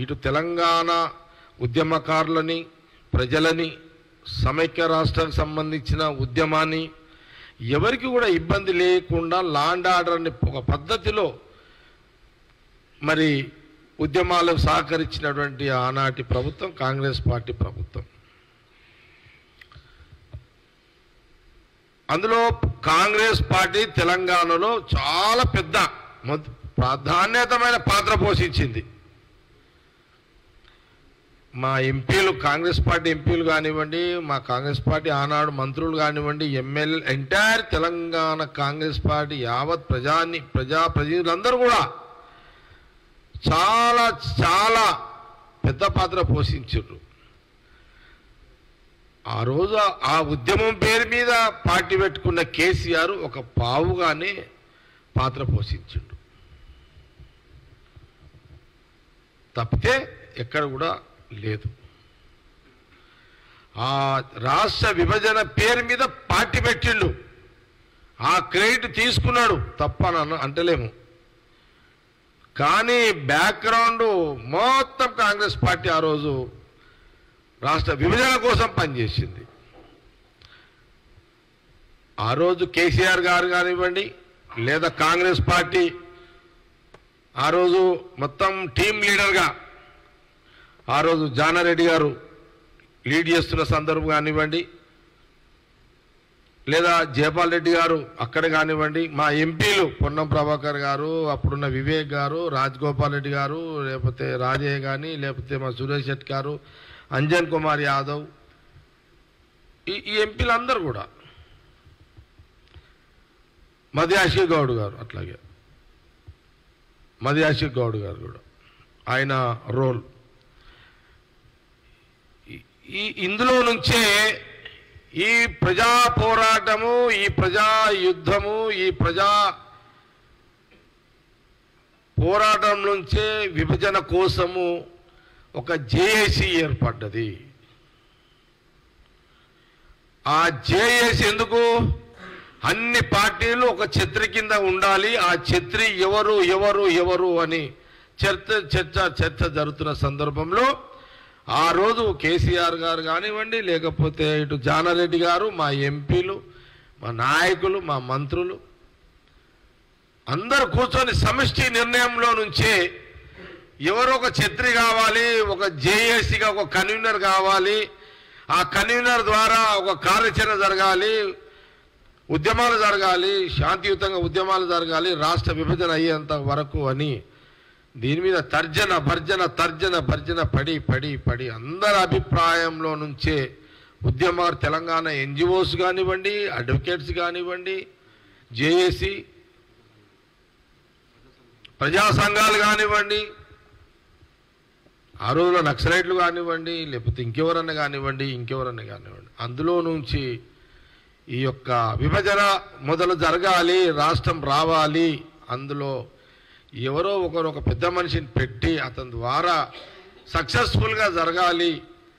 ఇటు తెలంగాణ ఉద్యమకారులని ప్రజలని సమైక్య రాష్ట్రానికి సంబంధించిన ఉద్యమాన్ని ఎవరికి కూడా ఇబ్బంది లేకుండా లాండ్ ఆర్డర్ అనే ఒక పద్ధతిలో మరి ఉద్యమాలకు సహకరించినటువంటి ఆనాటి ప్రభుత్వం కాంగ్రెస్ పార్టీ ప్రభుత్వం అందులో కాంగ్రెస్ పార్టీ తెలంగాణలో చాలా పెద్ద మొద- ప్రాధాన్యతమైన పాత్ర పోషించింది మా ఎంపీలు కాంగ్రెస్ పార్టీ ఎంపీలు కానివ్వండి మా కాంగ్రెస్ పార్టీ ఆనాడు మంత్రులు కానివ్వండి MLA entire Telangana Congress party యావత్ ప్రజాని ప్రజా ప్రజలందరూ కూడా చాలా చాలా పెద్ద పాత్ర పోషించారు ఆ రోజు ఆ ఉద్యమం పేరు మీద పార్టీ పెట్టుకున్న కేసీఆర్ ఒక పావుగానే పాత్ర పోషించిండు తప్పితే ఎక్కడ కూడా లేదు ఆ రాష్ట్ర విభజన పేరు మీద పార్టీ పెట్టిండు ఆ క్రెడిట్ తీసుకున్నాడు తప్ప నన్ను అంటలేము కానీ బ్యాక్గ్రౌండ్ మొత్తం కాంగ్రెస్ పార్టీ ఆ రోజు రాష్ట్ర విభజన కోసం పనిచేసింది ఆ రోజు కేసీఆర్ గారు కానివ్వండి లేదా కాంగ్రెస్ పార్టీ ఆ రోజు మొత్తం టీం లీడర్గా ఆ రోజు జానారెడ్డి గారు లీడ్ చేస్తున్న సందర్భం కానివ్వండి లేదా జయపాల్ రెడ్డి గారు అక్కడ కానివ్వండి మా ఎంపీలు పొన్నం ప్రభాకర్ గారు అప్పుడున్న వివేక్ గారు రాజగోపాల్ రెడ్డి గారు లేకపోతే రాజయ్య కానీ లేకపోతే మా సురేష్ శెట్టి గారు అంజన్ కుమార్ యాదవ్ ఈ ఈ ఎంపీలందరూ కూడా మధ్యాషి గౌడ్ గారు అట్లాగే మధ్యాషి గౌడ్ గారు కూడా ఆయన రోల్ ఈ- ఈ ఇందులో నుంచే ఈ ప్రజా పోరాటము ఈ ప్రజా యుద్ధము ఈ ప్రజా పోరాటం నుంచే విభజన కోసము ఒక జేఏసీ ఏర్పడ్డది ఆ జేఏసీ ఎందుకు అన్ని పార్టీలు ఒక ఛత్రి కింద ఉండాలి ఆ ఛత్రి ఎవరు ఎవరు ఎవరు అని చర్చ చర్చ చర్చ జరుగుతున్న సందర్భంలో ఆ రోజు కేసీఆర్ గారు కానివ్వండి లేకపోతే ఇటు జానారెడ్డి గారు మా ఎంపీలు మా నాయకులు మా మంత్రులు అందరూ కూర్చొని సమిష్టి నిర్ణయంలో నుంచే ఎవరు ఒక ఛత్రి కావాలి ఒక జేఏసీగా ఒక కన్వీనర్ కావాలి ఆ కన్వీనర్ ద్వారా ఒక కార్యాచరణ జరగాలి ఉద్యమాలు జరగాలి శాంతియుతంగా ఉద్యమాలు జరగాలి రాష్ట్ర విభజన అయ్యేంత వరకు అని దీని మీద తర్జన భర్జన తర్జన భర్జన పడి పడి పడి అందరి అభిప్రాయంలో నుంచే ఉద్యమ తెలంగాణ ఎన్జిఓస్ కానివ్వండి అడ్వకేట్స్ కానివ్వండి జేఏసీ ప్రజా సంఘాలు కానివ్వండి ఆ రోజుల్లో నక్సలైట్లు కానివ్వండి లేకపోతే ఇంకెవరన్నా కానివ్వండి ఇంకెవరన్నా కానివ్వండి అందులో నుంచి ఈ యొక్క విభజన మొదలు జరగాలి రాష్ట్రం రావాలి అందులో ఎవరో ఒకరు ఒక పెద్ద మనిషిని పెట్టి అతని ద్వారా సక్సెస్ఫుల్గా జరగాలి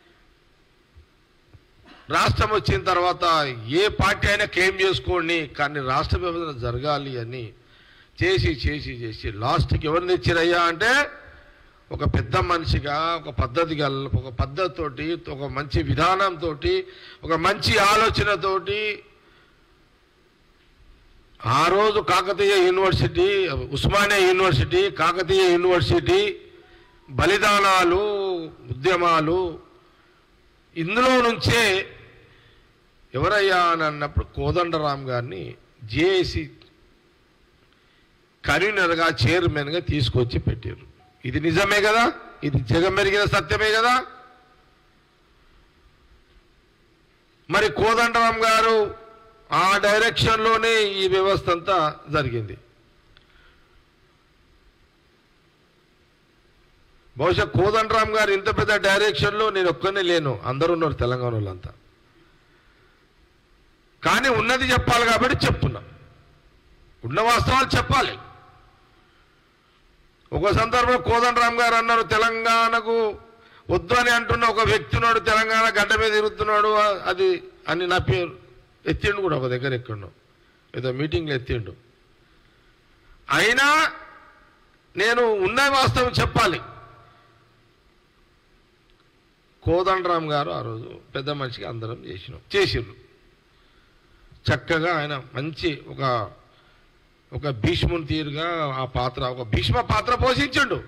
రాష్ట్రం వచ్చిన తర్వాత ఏ పార్టీ అయినా క్లెయిమ్ చేసుకోండి కానీ రాష్ట్ర విభజన జరగాలి అని చేసి చేసి చేసి లాస్ట్కి ఎవరిని తెచ్చిరయ్యా అంటే ఒక పెద్ద మనిషిగా ఒక పద్ధతి గల ఒక పద్ధతితోటి ఒక మంచి విధానంతో ఒక మంచి ఆలోచనతోటి ఆ రోజు Kakatiya university Osmania university Kakatiya university బలిదానాలు ఉద్యమాలు ఇందులో నుంచే ఎవరయ్యా అని అన్నప్పుడు కోదండరామ్ గారిని జేఏసీ కన్వీనర్గా చైర్మన్గా తీసుకొచ్చి పెట్టారు ఇది నిజమే కదా ఇది జగమెరిగిన సత్యమే కదా మరి కోదండరామ్ గారు ఆ డైరెక్షన్లోనే ఈ వ్యవస్థ అంతా జరిగింది బహుశా కోదండరామ్ గారు ఇంత పెద్ద డైరెక్షన్లో నేను ఒక్కనే లేను అందరూ ఉన్నారు తెలంగాణ వాళ్ళంతా కానీ ఉన్నది చెప్పాలి కాబట్టి చెప్తున్నా ఉన్న వాస్తవాలు చెప్పాలి ఒక సందర్భంలో కోదండరామ్ గారు అన్నారు తెలంగాణకు వద్దు అని అంటున్న ఒక వ్యక్తి ఉన్నాడు తెలంగాణ గడ్డ మీద తిరుగుతున్నాడు ఆ- అది అని నా పేరు ఎత్తిండు కూడా ఒక దగ్గర ఎక్కడో ఏదో మీటింగ్లో ఎత్తిండు అయినా నేను ఉన్న వాస్తవం చెప్పాలి కోదండరామ్ గారు ఆ రోజు పెద్ద మనిషికి అందరం చేసినాం చేసిర్రు చక్కగా ఆయన మంచి ఒక ఒక భీష్ముని తీరుగా ఆ పాత్ర ఒక భీష్మ పాత్ర పోషించండు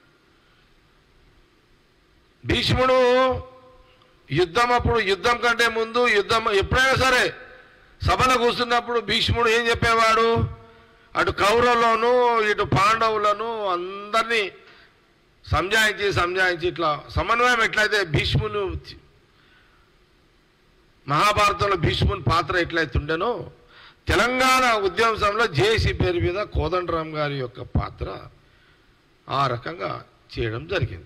భీష్ముడు యుద్ధం అప్పుడు యుద్ధం కంటే ముందు యుద్ధం ఎప్పుడైనా సరే సభలో కూర్చున్నప్పుడు భీష్ముడు ఏం చెప్పేవాడు అటు కౌరవులను ఇటు పాండవులను అందరినీ సంజాయించి సంజాయించి ఇట్లా సమన్వయం ఎట్లయితే భీష్ముని మహాభారతంలో భీష్ముని పాత్ర ఎట్లయితుండేనో తెలంగాణ ఉద్యమంలో జేసీ పేరు మీద కోదండరామ్ గారి యొక్క పాత్ర ఆ రకంగా చేయడం జరిగింది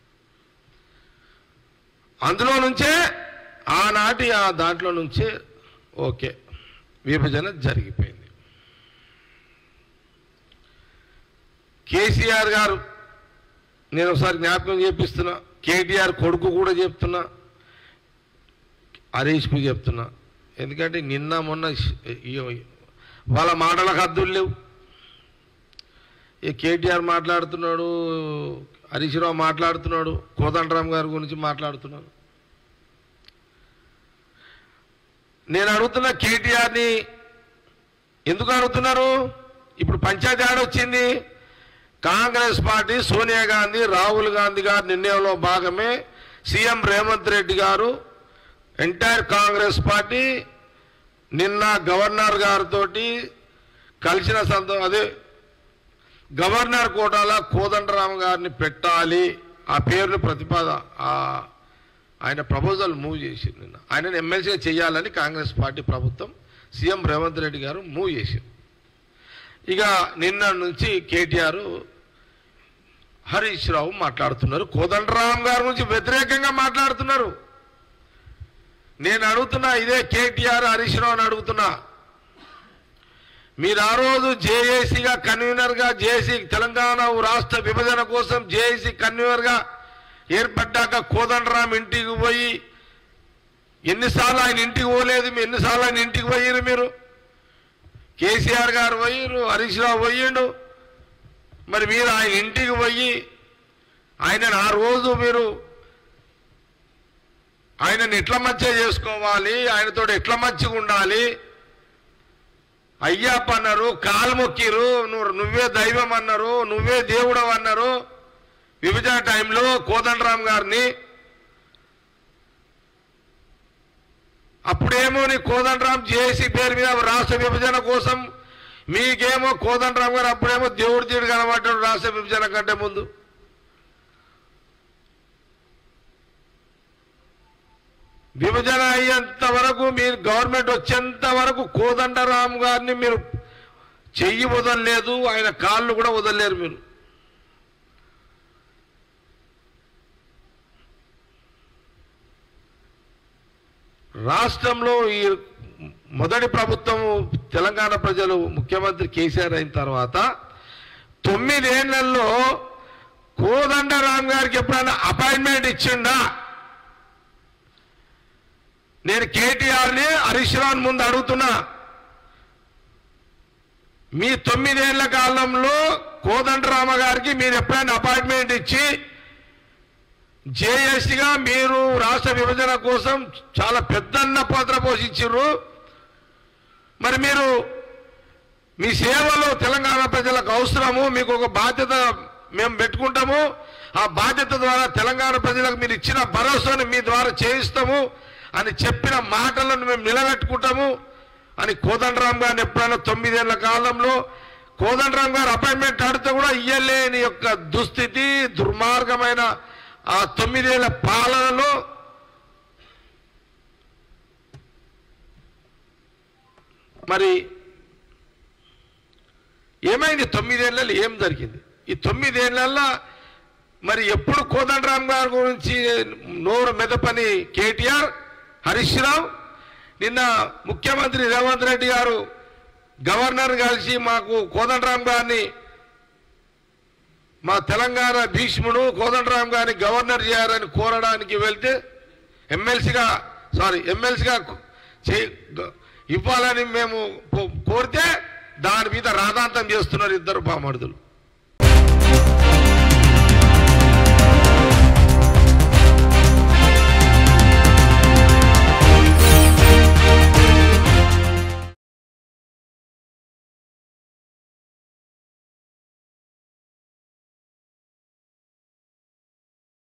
అందులో నుంచే ఆనాటి ఆ దాంట్లో నుంచే ఓకే విభజన జరిగిపోయింది కేసీఆర్ గారు నేను ఒకసారి జ్ఞాపకం చేపిస్తున్నా కేటీఆర్ కొడుకు కూడా చెప్తున్నా హరీష్కు చెప్తున్నా ఎందుకంటే నిన్న మొన్న ష్- ఈ- వాళ్ళ మాటలకు హద్దులు లేవు ఈ కేటీఆర్ మాట్లాడుతున్నాడు హరీష్ రావు మాట్లాడుతున్నాడు కోదండరామ్ గారి గురించి మాట్లాడుతున్నాడు నేను అడుగుతున్న కేటీఆర్ని ఎందుకు అడుగుతున్నారు ఇప్పుడు పంచాయతీ ఆడ వచ్చింది కాంగ్రెస్ పార్టీ సోనియా గాంధీ రాహుల్ గాంధీ గారి నిర్ణయంలో భాగమే సీఎం రేవంత్ రెడ్డి గారు ఎంటైర్ కాంగ్రెస్ పార్టీ నిన్న గవర్నర్ గారితో కలిసిన సంతో అదే గవర్నర్ కోటాలో కోదండరామ గారిని పెట్టాలి ఆ పేరుని ప్రతిపాద ఆ- ఆయన ప్రపోజల్ మూవ్ చేసింది నిన్న ఆయనను ఎమ్మెల్సీగా చేయాలని కాంగ్రెస్ పార్టీ ప్రభుత్వం సీఎం రేవంత్ రెడ్డి గారు మూవ్ చేసింది ఇక నిన్న నుంచి కేటీఆర్ హరీష్ రావు మాట్లాడుతున్నారు కోదండరామ్ గారి గురించి వ్యతిరేకంగా మాట్లాడుతున్నారు నేను అడుగుతున్నా ఇదే కేటీఆర్ హరీష్ రావు అని అడుగుతున్నా మీరు ఆ రోజు జేఏసీగా కన్వీనర్గా జేఏసీ తెలంగాణ రాష్ట్ర విభజన కోసం జేఏసీ కన్వీనర్గా ఏర్పడ్డాక కోదండరామ్ ఇంటికి పోయి ఎన్నిసార్లు ఆయన ఇంటికి పోలేదు మీ ఎన్నిసార్లు ఆయన ఇంటికి పోయిరు మీరు కేసీఆర్ గారు పోయిరు హరీష్ రావు పోయిండు మరి మీరు ఆయన ఇంటికి పోయి ఆయనను ఆ రోజు మీరు ఆయనను ఎట్ల మధ్య చేసుకోవాలి ఆయనతో ఎట్ల మధ్యగా ఉండాలి అయ్యప్ప అన్నారు కాలు మొక్కిరు నువ్వు నువ్వే దైవం అన్నారు నువ్వే దేవుడవు అన్నారు విభజన టైంలో కోదండరామ్ గారిని అప్పుడేమో నీ కోదండరామ్ జేసీ పేరు మీద రాష్ట్ర విభజన కోసం మీకేమో కోదండరామ్ గారు అప్పుడేమో దేవుడు తీడు కనబడ్డాడు రాష్ట్ర విభజన కంటే ముందు విభజన అయ్యేంత వరకు మీరు గవర్నమెంట్ వచ్చేంత వరకు కోదండరామ్ గారిని మీరు చెయ్యి వదలలేదు ఆయన కాళ్ళు కూడా వదలలేరు మీరు రాష్ట్రంలో ఈ మొదటి ప్రభుత్వం తెలంగాణ ప్రజలు ముఖ్యమంత్రి కేసీఆర్ అయిన తర్వాత తొమ్మిదేళ్లలో కోదండరామ్ గారికి ఎప్పుడైనా అపాయింట్మెంట్ ఇచ్చిండా నేను కేటీఆర్ని హరీష్ రావు ముందు అడుగుతున్నా మీ తొమ్మిదేళ్ల కాలంలో కోదండరామ గారికి మీరు ఎప్పుడైనా అపాయింట్మెంట్ ఇచ్చి జేఎస్గా మీరు రాష్ట్ర విభజన కోసం చాలా పెద్దన్న పాత్ర పోషించారు మరి మీరు మీ సేవలు తెలంగాణ ప్రజలకు అవసరము మీకు ఒక బాధ్యత మేము పెట్టుకుంటాము ఆ బాధ్యత ద్వారా తెలంగాణ ప్రజలకు మీరు ఇచ్చిన భరోసాను మీ ద్వారా చేయిస్తాము అని చెప్పిన మాటలను మేము నిలబెట్టుకుంటాము అని కోదండరామ్ గారిని ఎప్పుడైనా తొమ్మిదేళ్ల కాలంలో కోదండరామ్ గారు అపాయింట్మెంట్ ఆడితే కూడా ఇయ్యలేని యొక్క దుస్థితి దుర్మార్గమైన ఆ తొమ్మిదేళ్ల పాలనలో మరి ఏమైంది తొమ్మిదేళ్లలో ఏం జరిగింది ఈ తొమ్మిదేళ్లలో మరి ఎప్పుడు కోదండరామ్ గారి గురించి నోరు మెదపని కేటీఆర్ హరీష్ రావు నిన్న ముఖ్యమంత్రి రేవంత్ రెడ్డి గారు గవర్నర్ కలిసి మాకు కోదండరామ్ గారిని మా తెలంగాణ భీష్ముడు కోదండరామ్ గారిని గవర్నర్ చేయాలని కోరడానికి వెళ్తే ఎమ్మెల్సీగా సారీ ఎమ్మెల్సీగా ఇవ్వాలని మేము కో- కోరితే దాని మీద రాధాంతం చేస్తున్నారు ఇద్దరు పామర్దులు